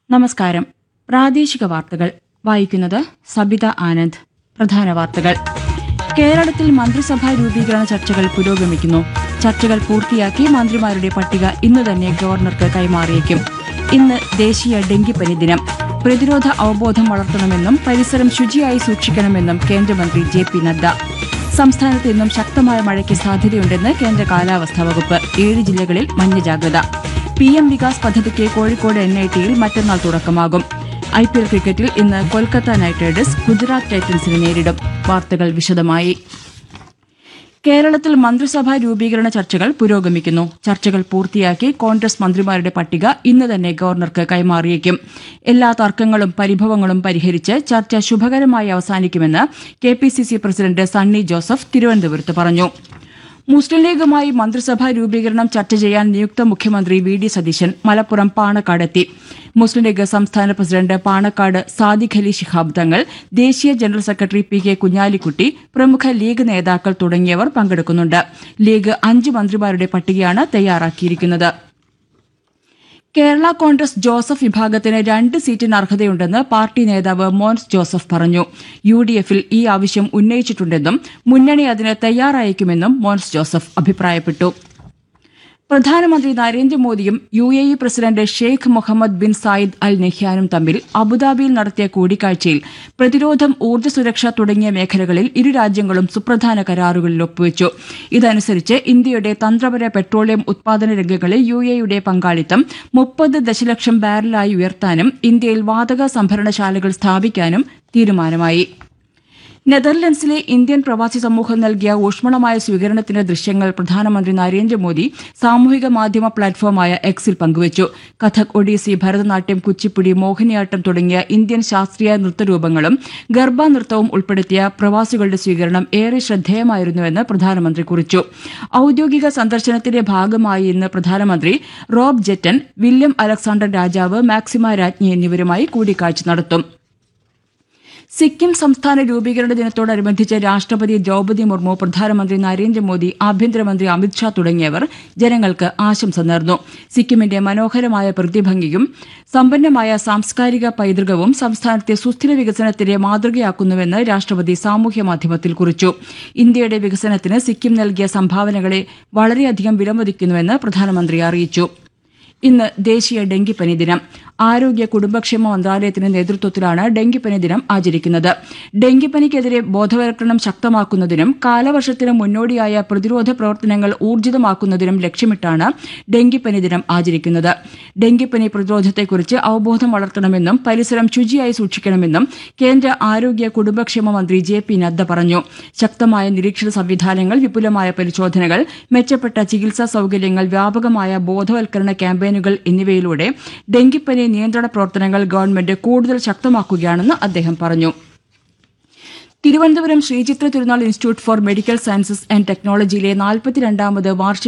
നമസ്കാരം പ്രാദേശിക വാർത്തകൾ വായിക്കുന്നത് സബിത ആനന്ദ് പ്രധാന വാർത്തകൾ കേരളത്തിൽ മന്ത്രിസഭാ രൂപീകരണ ചർച്ചകൾ പുരോഗമിക്കുന്നു ചർച്ചകൾ പൂർത്തിയാക്കി മന്ത്രിമാരുടെ പട്ടിക ഇന്ന് തന്നെ ഗവർണർക്ക് കൈമാറിയേക്കും ഇന്ന് ദേശീയ ഡെങ്കിപ്പനി ദിനം പ്രതിരോധ അവബോധം വളർത്തണമെന്നും പരിസരം ശുചിയായി സൂക്ഷിക്കണമെന്നും കേന്ദ്രമന്ത്രി ജെ പി നദ്ദ സംസ്ഥാനത്ത് ഇന്നും ശക്തമായ മഴയ്ക്ക് സാധ്യതയുണ്ടെന്ന് കേന്ദ്ര കാലാവസ്ഥാ വകുപ്പ് ഏഴ് ജില്ലകളിൽ മഞ്ഞ ജാഗ്രത പി എം വികാസ് പദ്ധതിക്ക് കോഴിക്കോട് എൻ ഐ ടിയിൽ മറ്റന്നാൾ തുടക്കമാകും ഐ പി എൽ ക്രിക്കറ്റിൽ ഇന്ന് കൊൽക്കത്ത നൈറ്റ് റൈഡേഴ്സ് ഗുജറാത്ത് ടൈറ്റൻസിനെ നേരിടും വാർത്തകൾ വിശദമായി കേരളത്തിൽ മന്ത്രിസഭാ രൂപീകരണ ചർച്ചകൾ പുരോഗമിക്കുന്നു ചർച്ചകൾ പൂർത്തിയാക്കി കോൺഗ്രസ് മന്ത്രിമാരുടെ പട്ടിക ഇന്ന് തന്നെ ഗവർണർക്ക് കൈമാറിയേക്കും എല്ലാ തർക്കങ്ങളും പരിഭവങ്ങളും പരിഹരിച്ച് ചർച്ച ശുഭകരമായി അവസാനിക്കുമെന്ന് K P C C president Sunny Joseph തിരുവനന്തപുരത്ത് പറഞ്ഞു മുസ്ലിം ലീഗുമായി മന്ത്രിസഭാ രൂപീകരണം ചർച്ച ചെയ്യാൻ നിയുക്ത മുഖ്യമന്ത്രി വി ഡി സതീശൻ മലപ്പുറം പാണക്കാടെത്തി മുസ്ലിം ലീഗ് സംസ്ഥാന പ്രസിഡന്റ് പാണക്കാട് സാദിഖ് അലി ശിഹാബ് തങ്ങൾ ദേശീയ general secretary P K Kunhalikutty പ്രമുഖ ലീഗ് നേതാക്കൾ തുടങ്ങിയവർ പങ്കെടുക്കുന്നുണ്ട് ലീഗ് അഞ്ച് മന്ത്രിമാരുടെ പട്ടികയാണ് തയ്യാറാക്കിയിരിക്കുന്നത് കേരള കോൺഗ്രസ് ജോസഫ് വിഭാഗത്തിന് രണ്ട് സീറ്റിന് അർഹതയുണ്ടെന്ന് പാർട്ടി നേതാവ് മോൻസ് ജോസഫ് പറഞ്ഞു യു ഡി എഫിൽ ഈ ആവശ്യം ഉന്നയിച്ചിട്ടുണ്ടെന്നും മുന്നണി അതിന് തയ്യാറായേക്കുമെന്നും മോൻസ് ജോസഫ് അഭിപ്രായപ്പെട്ടു പ്രധാനമന്ത്രി നരേന്ദ്രമോദിയും U A E president sheikh Mohammed bin Zayed Al നെഹ്യാനും തമ്മിൽ അബുദാബിയിൽ നടത്തിയ കൂടിക്കാഴ്ചയിൽ പ്രതിരോധം ഊർജ്ജ സുരക്ഷ തുടങ്ങിയ മേഖലകളിൽ ഇരു രാജ്യങ്ങളും സുപ്രധാന കരാറുകളിൽ ഒപ്പുവച്ചു ഇതനുസരിച്ച് ഇന്ത്യയുടെ തന്ത്രപര പെട്രോളിയം ഉത്പാദന രംഗങ്ങളിൽ യു എയുടെ പങ്കാളിത്തം മുപ്പത് ദശലക്ഷം ബാരലായി ഉയർത്താനും ഇന്ത്യയിൽ വാതക സംഭരണശാലകൾ സ്ഥാപിക്കാനും തീരുമാനമായി നെതർലൻഡ്സിലെ ഇന്ത്യൻ പ്രവാസി സമൂഹം നൽകിയ ഊഷ്മളമായ സ്വീകരണത്തിന്റെ ദൃശ്യങ്ങൾ പ്രധാനമന്ത്രി നരേന്ദ്രമോദി സാമൂഹിക മാധ്യമ പ്ലാറ്റ്ഫോമായ എക്സിൽ പങ്കുവച്ചു കഥക് ഒഡീസി ഭരതനാട്യം കുച്ചിപ്പുടി മോഹിനിയാട്ടം തുടങ്ങിയ ഇന്ത്യൻ ശാസ്ത്രീയ നൃത്തരൂപങ്ങളും ഗർഭ നൃത്തവും ഉൾപ്പെടുത്തിയ പ്രവാസികളുടെ സ്വീകരണം ഏറെ ശ്രദ്ധേയമായിരുന്നുവെന്ന് പ്രധാനമന്ത്രി കുറിച്ചു ഔദ്യോഗിക സന്ദർശനത്തിന്റെ ഭാഗമായി ഇന്ന് പ്രധാനമന്ത്രി റോബ് ജെറ്റൻ വില്യം അലക്സാണ്ടർ രാജാവ് മാക്സിമ രാജ്ഞി എന്നിവരുമായി കൂടിക്കാഴ്ച നടത്തും സിക്കിം സംസ്ഥാന രൂപീകരണ ദിനത്തോടനുബന്ധിച്ച് രാഷ്ട്രപതി ദ്രൌപദി മുർമു പ്രധാനമന്ത്രി നരേന്ദ്രമോദി ആഭ്യന്തരമന്ത്രി അമിത്ഷാ തുടങ്ങിയവർ ജനങ്ങൾക്ക് ആശംസ നേർന്നു സിക്കിമിന്റെ മനോഹരമായ പ്രതിഭംഗിയും സമ്പന്നമായ സാംസ്കാരിക പൈതൃകവും സംസ്ഥാനത്തെ സുസ്ഥിര വികസനത്തിന്റെ മാതൃകയാക്കുന്നുവെന്ന് രാഷ്ട്രപതി സാമൂഹ്യമാധ്യമത്തിൽ കുറിച്ചു ഇന്ത്യയുടെ വികസനത്തിന് സിക്കിം നൽകിയ സംഭാവനകളെ വളരെയധികം വിലമതിക്കുന്നുവെന്ന് പ്രധാനമന്ത്രി അറിയിച്ചു ഇന്ന് ദേശീയ ഡെങ്കിപ്പനി ദിനം ആരോഗ്യ കുടുംബക്ഷേമ മന്ത്രാലയത്തിന്റെ നേതൃത്വത്തിലാണ് ഡെങ്കിപ്പനി ദിനം ആചരിക്കുന്നത് ഡെങ്കിപ്പനിക്കെതിരെ ബോധവൽക്കരണം ശക്തമാക്കുന്നതിനും കാലവർഷത്തിന് മുന്നോടിയായ പ്രതിരോധ പ്രവർത്തനങ്ങൾ ഊർജിതമാക്കുന്നതിനും ലക്ഷ്യമിട്ടാണ് ഡെങ്കിപ്പനി ദിനം ആചരിക്കുന്നത് ഡെങ്കിപ്പനി പ്രതിരോധത്തെക്കുറിച്ച് അവബോധം വളർത്തണമെന്നും പരിസരം ശുചിയായി സൂക്ഷിക്കണമെന്നും കേന്ദ്ര ആരോഗ്യ കുടുംബക്ഷേമ മന്ത്രി ജെ പി നദ്ദ പറഞ്ഞു ശക്തമായ നിരീക്ഷണ സംവിധാനങ്ങൾ വിപുലമായ പരിശോധനകൾ മെച്ചപ്പെട്ട ചികിത്സാ സൌകര്യങ്ങൾ വ്യാപകമായ ബോധവൽക്കരണ ക്യാമ്പയിനുകൾ എന്നിവയിലൂടെ ഡെങ്കിപ്പനി നിയന്ത്രണ പ്രവർത്തനങ്ങൾ ഗവൺമെന്റ് കൂടുതൽ ശക്തമാക്കുകയാണെന്ന് അദ്ദേഹം പറഞ്ഞു Thiruvananthapuram Sree Chitra Thirunal institute for medical sciences and ടെക്നോളജിയിലെ നാൽപ്പത്തിരണ്ടാമത് വാർഷിക